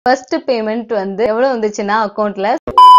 first payment வந்து எவ்வளவு வந்துச்சுன்னா அக்கௌண்ட்ல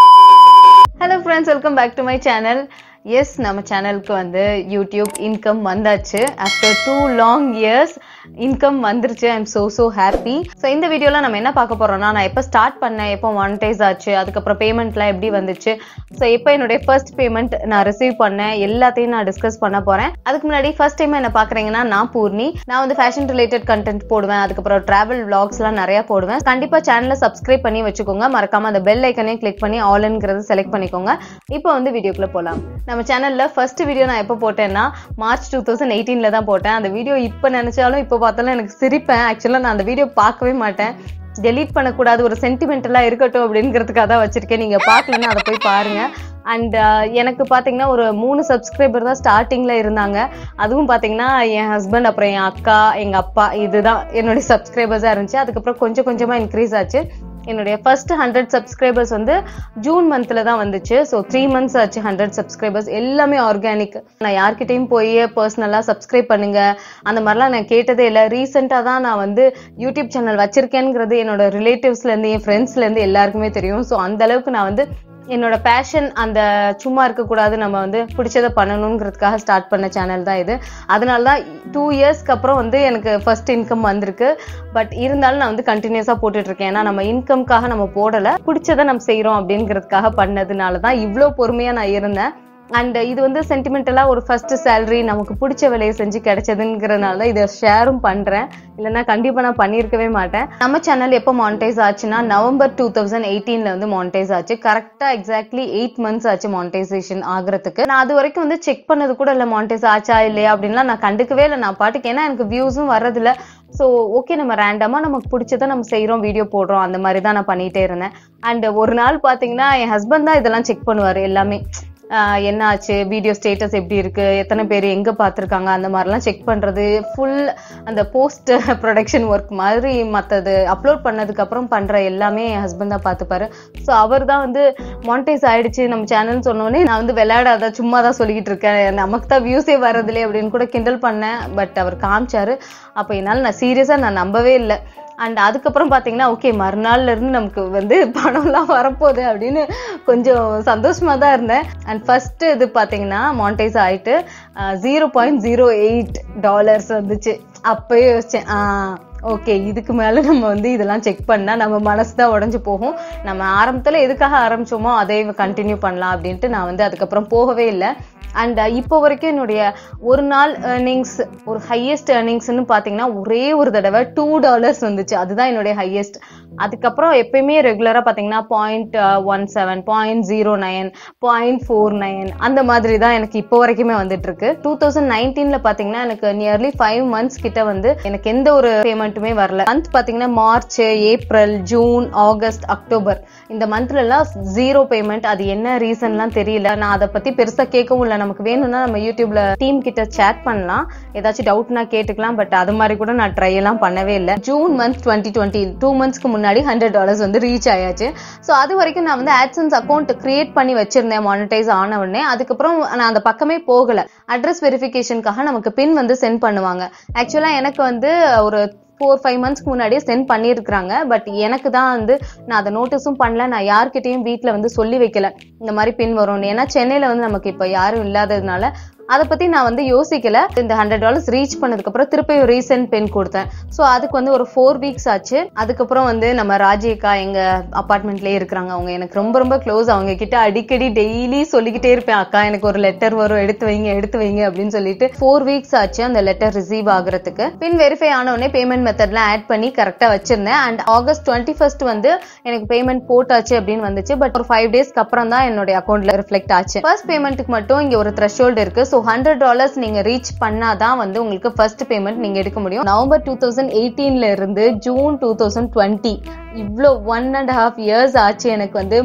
hello friends welcome back to my channel yes நம்ம சேனலுக்கு வந்து யூடியூப் இன்கம் வந்தாச்சு after two long years income வந்துருச்சு I am so so happy so இந்த வீடியோவில் நம்ம என்ன பார்க்க போறோம்னா நான் எப்போ ஸ்டார்ட் பண்ணேன் எப்போ மானிட்டைஸ் ஆச்சு அதுக்கப்புறம் பேமெண்ட்லாம் எப்படி வந்துச்சு ஸோ எப்போ என்னுடைய ஃபர்ஸ்ட் பேமெண்ட் நான் ரிசீவ் பண்ணேன் எல்லாத்தையும் நான் டிஸ்கஸ் பண்ண போறேன் அதுக்கு முன்னாடி ஃபர்ஸ்ட் டைம் என்ன பார்க்குறீங்கன்னா நான் பூர்ணி நான் வந்து ஃபேஷன் ரிலேட்டட் கண்டென்ட் போடுவேன் அதுக்கப்புறம் டிராவல் விளாக்ஸ்லாம் நிறைய போடுவேன் கண்டிப்பா சேனலை சப்ஸ்கிரைப் பண்ணி வச்சுக்கோங்க மறக்காம அந்த பெல் ஐக்கனையும் கிளிக் பண்ணி ஆல்ங்கிறத செலக்ட் பண்ணிக்கோங்க இப்போ வந்து வீடியோக்குள்ள போலாம் நம்ம சேனல்ல ஃபர்ஸ்ட் வீடியோ நான் எப்போ போட்டேன்னா மார்ச் டூ தௌசண்ட் எயிட்டீன்ல தான் போட்டேன் அந்த வீடியோ இப்போ நினைச்சாலும் இப்போ பார்த்தாலும் எனக்கு சிரிப்பேன் ஆக்சுவலாக நான் அந்த வீடியோ பார்க்கவே மாட்டேன் டெலீட் பண்ணக்கூடாது ஒரு சென்டிமெண்டலாக இருக்கட்டும் அப்படிங்கிறதுக்காக தான் வச்சிருக்கேன் நீங்க பார்க்கலன்னா அதை போய் பாருங்க அண்ட் எனக்கு பார்த்தீங்கன்னா ஒரு மூணு சப்ஸ்கிரைபர் தான் ஸ்டார்டிங்கில் இருந்தாங்க அதுவும் பார்த்தீங்கன்னா என் ஹஸ்பண்ட் அப்புறம் என் அக்கா எங்கள் அப்பா இதுதான் என்னுடைய சப்ஸ்கிரைபர்ஸாக இருந்துச்சு அதுக்கப்புறம் கொஞ்சம் கொஞ்சமாக இன்க்ரீஸ் ஆச்சு என்னுடைய ஃபர்ஸ்ட் ஹண்ட்ரட் சப்ஸ்கிரைபர்ஸ் வந்து ஜூன் மந்த்ல தான் வந்துச்சு ஸோ த்ரீ மந்த்ஸ் ஆச்சு ஹண்ட்ரட் சப்ஸ்கிரைபர்ஸ் எல்லாமே ஆர்கானிக் நான் யார்கிட்டயும் போய் பர்சனலாக சப்ஸ்கிரைப் பண்ணுங்க அந்த மாதிரிலாம் நான் கேட்டதே இல்லை ரீசெண்டாக தான் நான் வந்து யூடியூப் சேனல் வச்சிருக்கேங்கிறது என்னோட ரிலேட்டிவ்ஸ்லேருந்து என் ஃப்ரெண்ட்ஸ்லேருந்து எல்லாருக்குமே தெரியும் ஸோ அந்த அளவுக்கு நான் வந்து என்னோட பேஷன் அந்த சும்மா இருக்கக்கூடாது நம்ம வந்து பிடிச்சதை பண்ணணுங்கிறதுக்காக ஸ்டார்ட் பண்ண சேனல் தான் இது அதனால தான் டூ இயர்ஸ்க்கு அப்புறம் வந்து எனக்கு ஃபர்ஸ்ட் இன்கம் வந்திருக்கு பட் இருந்தாலும் நான் வந்து கண்டினியூஸாக போட்டுட்டு இருக்கேன் ஏன்னா நம்ம இன்கம்காக நம்ம போடலை பிடிச்சதை நம்ம செய்கிறோம் அப்படிங்கிறதுக்காக பண்ணதுனால தான் இவ்வளோ பொறுமையாக நான் இருந்தேன் அண்ட் இது வந்து சென்டிமெண்டலாக ஒரு ஃபர்ஸ்ட் சேலரி நமக்கு பிடிச்ச வேலையை செஞ்சு கிடைச்சதுங்கிறதுனால தான் இதை ஷேரும் பண்ணுறேன் இல்லைன்னா கண்டிப்பாக நான் பண்ணியிருக்கவே மாட்டேன் நம்ம சேனல் எப்போ மானிட்டைஸ் ஆச்சுன்னா நவம்பர் டூ தௌசண்ட் எயிட்டீனில் வந்து மானிட்டைஸ் ஆச்சு கரெக்டாக எக்ஸாக்ட்லி எயிட் மந்த்ஸ் ஆச்சு மானிட்டைசேஷன் ஆகிறதுக்கு நான் அது வரைக்கும் வந்து செக் பண்ணது கூட இல்லை மானிட்டைஸ் ஆச்சா இல்லையா அப்படின்லாம் நான் கண்டுக்கவே இல்லை நான் பாட்டுக்கு ஏன்னா எனக்கு வியூஸும் வர்றதில்ல ஸோ ஓகே நம்ம ரேண்டமாக நமக்கு பிடிச்சதை நம்ம செய்கிறோம் வீடியோ போடுறோம் அந்த மாதிரி தான் நான் பண்ணிகிட்டே இருந்தேன் அண்ட் ஒரு நாள் பார்த்தீங்கன்னா என் ஹஸ்பண்ட் தான் இதெல்லாம் செக் பண்ணுவார் எல்லாமே ஆஹ் என்ன ஆச்சு வீடியோ ஸ்டேட்டஸ் எப்படி இருக்கு எத்தனை பேர் எங்க பார்த்துருக்காங்க அந்த மாதிரிலாம் செக் பண்றது ஃபுல் அந்த போஸ்ட் ப்ரொடக்ஷன் ஒர்க் மாதிரி மற்றது அப்லோட் பண்ணதுக்கு அப்புறம் பண்ற எல்லாமே என் ஹஸ்பண்ட் தான் பார்த்துப்பாரு ஸோ அவர் தான் வந்து மானிட்டைஸ் ஆயிடுச்சு நம்ம சேனல்னு சொன்னோடனே நான் வந்து விளையாடாத சும்மா தான் சொல்லிக்கிட்டு இருக்கேன் நமக்கு தான் வியூஸே வரதில்லை அப்படின்னு கூட கிண்டல் பண்ணேன் பட் அவர் காமிச்சாரு அப்போ என்னால் நான் சீரியஸாக நான் நம்பவே இல்லை அண்ட் அதுக்கப்புறம் பார்த்தீங்கன்னா ஓகே மறுநாள்ல இருந்து நமக்கு வந்து பணம்லாம் வரப்போகுது அப்படின்னு கொஞ்சம் சந்தோஷமா தான் இருந்தேன் அண்ட் ஃபர்ஸ்ட் இது பார்த்தீங்கன்னா மானிட்டைஸ் ஆயிட்டு zero point zero eight dollars வந்துச்சு அப்பயே யோசிச்சேன் ஆ ஓகே இதுக்கு மேலே நம்ம வந்து இதெல்லாம் செக் பண்ணால் நம்ம மனசு தான் உடஞ்சி போகும் நம்ம ஆரம்பத்தில் எதுக்காக ஆரம்பிச்சோமோ அதே கண்டினியூ பண்ணலாம் அப்படின்ட்டு நான் வந்து அதுக்கப்புறம் போகவே இல்லை அண்ட் இப்போ வரைக்கும் என்னுடைய ஒரு நாள் ஏர்னிங்ஸ் ஒரு ஹையஸ்ட் ஏர்னிங்ஸ்னு பார்த்தீங்கன்னா ஒரே ஒரு தடவை டூ டாலர்ஸ் வந்துச்சு அதுதான் என்னுடைய ஹையஸ்ட் அதுக்கப்புறம் எப்பயுமே ரெகுலராக பார்த்தீங்கன்னா point one seven point zero nine point four nine அந்த மாதிரி தான் எனக்கு இப்போ வரைக்குமே வந்துட்டு இருக்கு டூ தௌசண்ட் நைன்டீனில் பார்த்தீங்கன்னா எனக்கு நியர்லி ஃபைவ் மந்த்ஸ் கிட்ட வந்து எனக்கு எந்த ஒரு பேமெண்ட்டுமே வரல மந்த் பார்த்தீங்கன்னா March April June August October இந்த மந்த்ல எல்லாம் ஜீரோ பேமெண்ட் அது என்ன ரீசன்லாம் தெரியல நான் அதை பத்தி பெருசா கேட்கவும் இல்லை நமக்கு வேணும்னா நம்ம யூடியூப்ல டீம் கிட்ட சேட் பண்ணலாம் ஏதாச்சும் டவுட்னா கேட்டுக்கலாம் பட் அது மாதிரி கூட நான் ட்ரை எல்லாம் பண்ணவே இல்லை June month twenty twenty two மந்த்ஸ்க்கு முன்னாடி ஹண்ட்ரட் டாலர்ஸ் வந்து ரீச் ஆயாச்சு ஸோ அது வரைக்கும் நான் வந்து ஆட்சன்ஸ் அக்கௌண்ட் கிரியேட் பண்ணி வச்சிருந்தேன் மானிட்டைஸ் ஆன உடனே அதுக்கப்புறம் நான் அந்த பக்கமே போகல அட்ரஸ் வெரிஃபிகேஷனுக்காக நமக்கு பின் வந்து சென்ட் பண்ணுவாங்க ஆக்சுவலா எனக்கு வந்து ஒரு ஃபோர் ஃபைவ் மந்த்ஸ்க்கு முன்னாடியே சென்ட் பண்ணியிருக்கிறாங்க பட் எனக்கு தான் வந்து நான் அதை நோட்டீஸும் பண்ணல நான் யார்கிட்டயும் வீட்டில் வந்து சொல்லி வைக்கல இந்த மாதிரி பின் வரும்னு ஏன்னா சென்னையில் வந்து நமக்கு இப்போ யாரும் இல்லாததுனால அதை பத்தி நான் வந்து யோசிக்கல இந்த ஹண்ட்ரட் டாலர்ஸ் ரீச் பண்ணதுக்கு அப்புறம் திருப்பி ஒரு ரீசெண்ட் பென் கொடுத்தேன் ஸோ அதுக்கு வந்து ஒரு ஃபோர் வீக்ஸ் ஆச்சு அதுக்கப்புறம் வந்து நம்ம ராஜிகா எங்க அப்பார்ட்மெண்ட்லயே இருக்கிறாங்க அவங்க எனக்கு ரொம்ப ரொம்ப க்ளோஸ் அவங்க கிட்ட அடிக்கடி டெய்லி சொல்லிக்கிட்டே இருப்பேன் அக்கா எனக்கு ஒரு லெட்டர் வரும் எடுத்து வைங்க எடுத்து வைங்க அப்படின்னு சொல்லிட்டு ஃபோர் வீக்ஸ் ஆச்சு அந்த லெட்டர் ரிசீவ் ஆகுறதுக்கு பின் வெரிஃபை ஆன உடனே பேமெண்ட் மெத்தட்லாம் ஆட் பண்ணி கரெக்டா வச்சிருந்தேன் அண்ட் ஆகஸ்ட் டுவெண்ட்டி ஃபர்ஸ்ட் வந்து எனக்கு பேமெண்ட் போட்டாச்சு அப்படின்னு வந்துச்சு பட் ஒரு ஃபைவ் டேஸ்க்கு அப்புறம் தான் என்னுடைய அக்கௌண்ட்ல ரிஃப்ளெக்ட் ஆச்சு ஃபர்ஸ்ட் பேமெண்ட்டுக்கு மட்டும் இங்க ஒரு த்ரெஷோல்டு இருக்கு ஸோ ஹண்ட்ரட் டாலர்ஸ் நீங்க ரீச் பண்ணாதான் வந்து உங்களுக்கு ஃபர்ஸ்ட் பேமெண்ட் நீங்க எடுக்க முடியும் நவம்பர் டூ தௌசண்ட் எயிட்டீன்ல இருந்து ஜூன் டூ தௌசண்ட் டுவெண்ட்டி இவ்வளோ ஒன் அண்ட் ஹாஃப் இயர்ஸ் ஆச்சு எனக்கு வந்து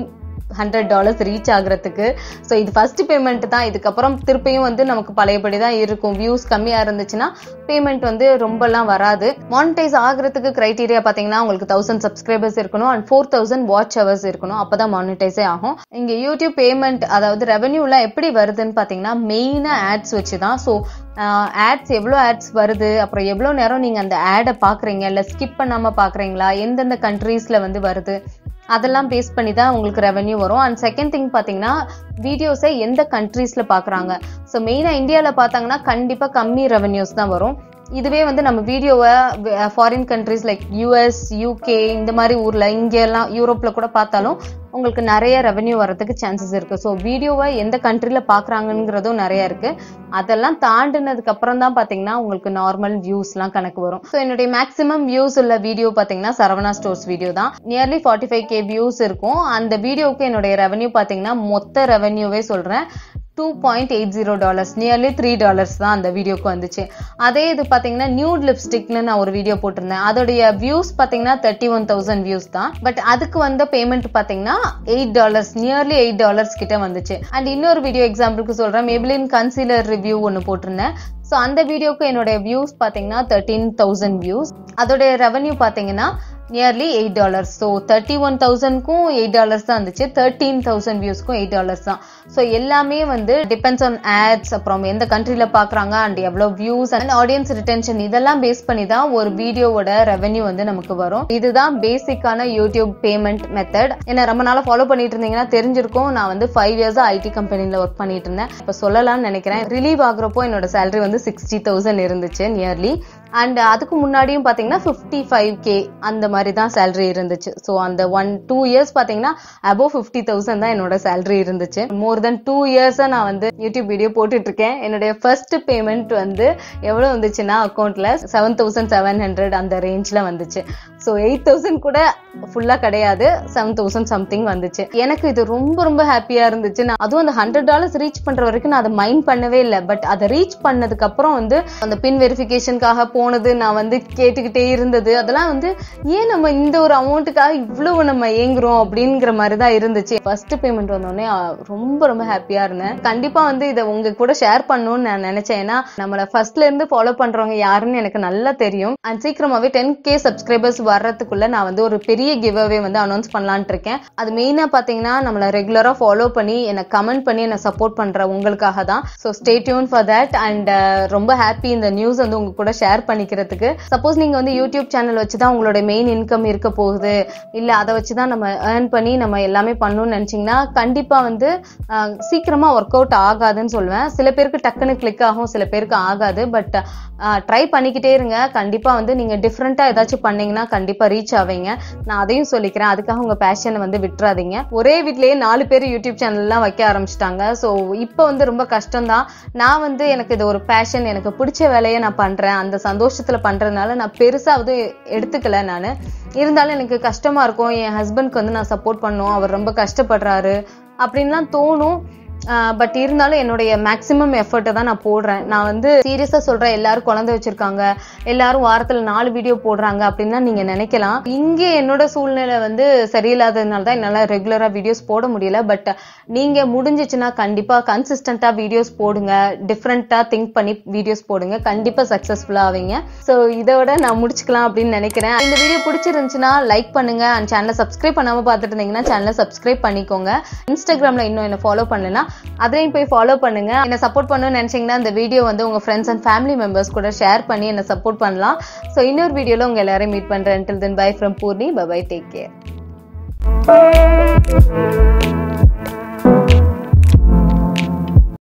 ஹண்ட்ரட் டாலர்ஸ் ரீச் ஆகுறதுக்கு ஸோ இது ஃபர்ஸ்ட் பேமெண்ட் தான் இதுக்கப்புறம் திருப்பியும் வந்து நமக்கு பழையபடி தான் இருக்கும் வியூஸ் கம்மியாக இருந்துச்சுன்னா பேமெண்ட் வந்து ரொம்பலாம் வராது மானிட்டைஸ் ஆகுறதுக்கு கிரைட்டீரியா பார்த்தீங்கன்னா உங்களுக்கு தௌசண்ட் சப்ஸ்கிரைபர்ஸ் இருக்கணும் and four thousand watch hours இருக்கணும் அப்போ தான் மானிட்டைஸே ஆகும் இங்கே யூடியூப் பேமெண்ட் அதாவது ரெவன்யூலாம் எப்படி வருதுன்னு பார்த்தீங்கன்னா மெயினாக ஆட்ஸ் வச்சு தான் ஸோ ஆட்ஸ் எவ்வளோ ஆட்ஸ் வருது அப்புறம் எவ்வளோ நேரம் நீங்கள் அந்த ஆடை பார்க்குறீங்க இல்லை ஸ்கிப் பண்ணாமல் பார்க்குறீங்களா எந்தெந்த கண்ட்ரீஸில் வந்து வருது அதெல்லாம் பேஸ் பண்ணி தான் உங்களுக்கு ரெவென்யூ வரும் அண்ட் செகண்ட் திங் பார்த்தீங்கன்னா வீடியோஸை எந்த கண்ட்ரீஸில் பார்க்குறாங்க ஸோ மெயினாக இந்தியாவில் பார்த்தாங்கன்னா கண்டிப்பாக கம்மி ரெவென்யூஸ் தான் வரும் இதுவே வந்து நம்ம வீடியோவை foreign countries like US UK இந்த மாதிரி ஊர்ல இங்கெல்லாம் யூரோப்ல கூட பார்த்தாலும் உங்களுக்கு நிறைய ரெவென்யூ வரதுக்கு சான்சஸ் இருக்கு ஸோ வீடியோவை எந்த கண்ட்ரில பாக்குறாங்கிறதும் நிறைய இருக்கு அதெல்லாம் தாண்டினதுக்கு அப்புறம் தான் பாத்தீங்கன்னா உங்களுக்கு நார்மல் வியூஸ்லாம் கணக்கு வரும் ஸோ என்னுடைய மேக்ஸிமம் வியூஸ் உள்ள வீடியோ பாத்தீங்கன்னா சரவணா ஸ்டோர்ஸ் வீடியோ தான் nearly forty five K views இருக்கும் அந்த வீடியோவுக்கு என்னுடைய ரெவென்யூ பாத்தீங்கன்னா மொத்த ரெவென்யூவே சொல்றேன் two point eight zero dollars nearly three dollars தான் அந்த வீடியோக்கு வந்துச்சு அதே இது பார்த்தீங்கன்னா நியூட் லிப்ஸ்டிக்னு நான் ஒரு வீடியோ போட்டிருந்தேன் அதோடைய வியூஸ் பார்த்தீங்கன்னா தேர்ட்டி ஒன் தௌசண்ட் வியூஸ் தான் பட் அதுக்கு வந்த பேமெண்ட் பார்த்தீங்கன்னா eight dollars nearly eight dollars கிட்ட வந்துச்சு அண்ட் இன்னொரு வீடியோ எக்ஸாம்பிளுக்கு சொல்கிறேன் மேபிளின் கன்சீலர் ரிவ்யூ ஒன்று போட்டிருந்தேன் ஸோ அந்த வீடியோக்கு என்னுடைய வியூஸ் பார்த்தீங்கன்னா தேர்ட்டீன் தௌசண்ட் வியூஸ் அதோடைய ரெவன்யூ பார்த்தீங்கன்னா nearly eight dollars so thirty one தௌசண்ட்க்கும் எயிட் டாலர்ஸ் தான் இருந்துச்சு தேர்ட்டீன் தௌசண்ட் வியூஸ்க்கும் எயிட் டாலர்ஸ் தான் ஸோ எல்லாமே வந்து டிபெண்ட்ஸ் ஆன் ஆட்ஸ் அப்புறம் எந்த கண்ட்ரியில் பார்க்குறாங்க அண்ட் எவ்வளோ வியூஸ் அண்ட் ஆடியன்ஸ் ரிட்டென்ஷன் இதெல்லாம் பேஸ் பண்ணி தான் ஒரு வீடியோவோட ரெவென்யூ வந்து நமக்கு வரும் இதுதான் பேசிக்கான யூடியூப் பேமெண்ட் மெத்தட் என்ன ரொம்ப நாளாக ஃபாலோ பண்ணிட்டு இருந்தீங்கன்னா தெரிஞ்சிருக்கும் நான் வந்து ஃபைவ் இயர்ஸாக ஐடி கம்பெனியில் ஒர்க் பண்ணிட்டு இருந்தேன் இப்போ சொல்லலாம்னு நினைக்கிறேன் ரிலீவ் ஆகுறப்போ என்னோட சேலரி வந்து சிக்ஸ்டி தௌசண்ட் இருந்துச்சு நியர்லி அண்ட் அதுக்கு முன்னாடியும் பார்த்தீங்கன்னா ஃபிஃப்டி ஃபைவ் கே அந்த மாதிரி தான் சேலரி இருந்துச்சு ஸோ அந்த ஒன் டூ இயர்ஸ் பார்த்தீங்கன்னா அபோவ் ஃபிஃப்டி தௌசண்ட் தான் என்னோட சேலரி இருந்துச்சு மோர் தென் டூ இயர்ஸாக நான் வந்து யூடியூப் வீடியோ போட்டுட்டு இருக்கேன் என்னுடைய ஃபர்ஸ்ட் பேமெண்ட் வந்து எவ்வளோ வந்துச்சுன்னா அக்கௌண்ட்ல செவன் தௌசண்ட் செவன் ஹண்ட்ரட் அந்த ரேஞ்சில் வந்துச்சு ஸோ எயிட் தௌசண்ட் கூட ஃபுல்லாக கிடையாது செவன் தௌசண்ட் சம்திங் வந்துச்சு எனக்கு இது ரொம்ப ரொம்ப ஹாப்பியாக இருந்துச்சு நான் அதுவும் அந்த ஹண்ட்ரட் டாலர்ஸ் ரீச் பண்ணுற வரைக்கும் நான் அதை மைண்ட் பண்ணவே இல்லை பட் அதை ரீச் பண்ணதுக்கு அப்புறம் வந்து அந்த பின் வெரிஃபிகேஷனுக்காக போனது நான் வந்து கேட்டுக்கிட்டே இருந்தது அதெல்லாம் வந்து ஏன் நம்ம இந்த ஒரு அமௌண்ட்டுக்காக இவ்வளவு நம்ம ஏங்குறோம் அப்படிங்கிற மாதிரி தான் இருந்துச்சு ஃபர்ஸ்ட் பேமெண்ட் வந்தோடனே ரொம்ப ரொம்ப ஹாப்பியா இருந்தேன் கண்டிப்பா வந்து இதை உங்க கூட ஷேர் பண்ணணும்னு நான் நினைச்சேன் ஏன்னா நம்மள ஃபர்ஸ்ட்ல இருந்து ஃபாலோ பண்றவங்க யாருன்னு எனக்கு நல்லா தெரியும் அண்ட் சீக்கிரமாவே டென் கே சப்ஸ்கிரைபர்ஸ் வர்றதுக்குள்ள நான் வந்து ஒரு பெரிய கிவ் அவே வந்து அனௌன்ஸ் பண்ணலான்ட்டு இருக்கேன் அது மெயினா பாத்தீங்கன்னா நம்மள ரெகுலரா ஃபாலோ பண்ணி என்னை கமெண்ட் பண்ணி என்னை சப்போர்ட் பண்ற உங்களுக்காக தான் so stay tune for that and ரொம்ப ஹாப்பி இந்த நியூஸ் வந்து உங்க கூட ஷேர் பண்ணிக்கிறதுக்கு சப்போஸ் நீங்க வந்து யூடியூப் சேனல் வச்சு தான் உங்களோட மெயின் இன்கம் இருக்க போகுது இல்ல அதை வச்சு தான் நம்ம ஏர்ன் பண்ணி நம்ம எல்லாமே பண்ணணும்னு நினைச்சீங்கன்னா கண்டிப்பா வந்து அஹ், சீக்கிரமா ஒர்க் அவுட் ஆகாதுன்னு சொல்லுவேன் சில பேருக்கு டக்குன்னு கிளிக் ஆகும் சில பேருக்கு ஆகாது பட் ட்ரை பண்ணிக்கிட்டே இருங்க கண்டிப்பா வந்து நீங்க டிஃப்ரெண்டா ஏதாச்சும் பண்ணீங்கன்னா கண்டிப்பா ரீச் ஆவீங்க நான் அதையும் சொல்லிக்கிறேன் அதுக்காக உங்க பேஷனை வந்து விட்டுறாதீங்க ஒரே வீட்லயே நாலு பேர் யூடியூப் சேனல்லாம் வைக்க ஆரம்பிச்சிட்டாங்க ஸோ இப்போ வந்து ரொம்ப கஷ்டம் தான் நான் வந்து எனக்கு இது ஒரு பேஷன் எனக்கு பிடிச்ச வேலையை நான் பண்றேன் அந்த சந்தோஷத்துல பண்றதுனால நான் பெருசாவது எடுத்துக்கல நான் இருந்தாலும் எனக்கு கஷ்டமா இருக்கும் என் ஹஸ்பண்ட்க்கு வந்து நான் சப்போர்ட் பண்ணும் அவர் ரொம்ப கஷ்டப்படுறாரு அப்படின்லாம் தோணும் பட் இருந்தாலும் என்னுடைய மேக்ஸிமம் எஃபர்ட்டை தான் நான் போடுறேன் நான் வந்து சீரியஸா சொல்றேன் எல்லாரும் குழந்தை வச்சிருக்காங்க எல்லாரும் வாரத்துல நாலு வீடியோ போடுறாங்க அப்படின்னு நீங்க நினைக்கலாம் இங்கே என்னோட சூழ்நிலை வந்து சரியில்லாததுனால தான் என்னால ரெகுலரா வீடியோஸ் போட முடியல பட் நீங்க முடிஞ்சிச்சுன்னா கண்டிப்பா கன்சிஸ்டண்டா வீடியோஸ் போடுங்க டிஃப்ரெண்டா திங்க் பண்ணி வீடியோஸ் போடுங்க கண்டிப்பா சக்சஸ்ஃபுல்லா ஆவீங்க ஸோ இதோட நான் முடிச்சுக்கலாம் அப்படின்னு நினைக்கிறேன் இந்த வீடியோ பிடிச்சிருந்துச்சுன்னா லைக் பண்ணுங்க அண்ட் சேனலை சப்ஸ்கிரைப் பண்ணாம பார்த்துட்டு இருந்தீங்கன்னா சேனலை சப்ஸ்கிரைப் பண்ணிக்கோங்க இன்ஸ்டாகிராம்ல இன்னும் என்ன ஃபாலோ பண்ணலன்னா அதையும் போய் ஃபாலோ பண்ணுங்க என்ன சப்போர்ட் பண்ணணும்னு நினைச்சீங்கன்னா இந்த வீடியோ வந்து உங்க ஃப்ரெண்ட்ஸ் அண்ட் ஃபேமிலி மெம்பர்ஸ் கூட ஷேர் பண்ணி என்ன சப்போர்ட் பண்ணலாம் ஸோ இன்னொரு வீடியோல உங்க எல்லாரையும் மீட் பண்றேன் until then bye from Poorni bye bye take care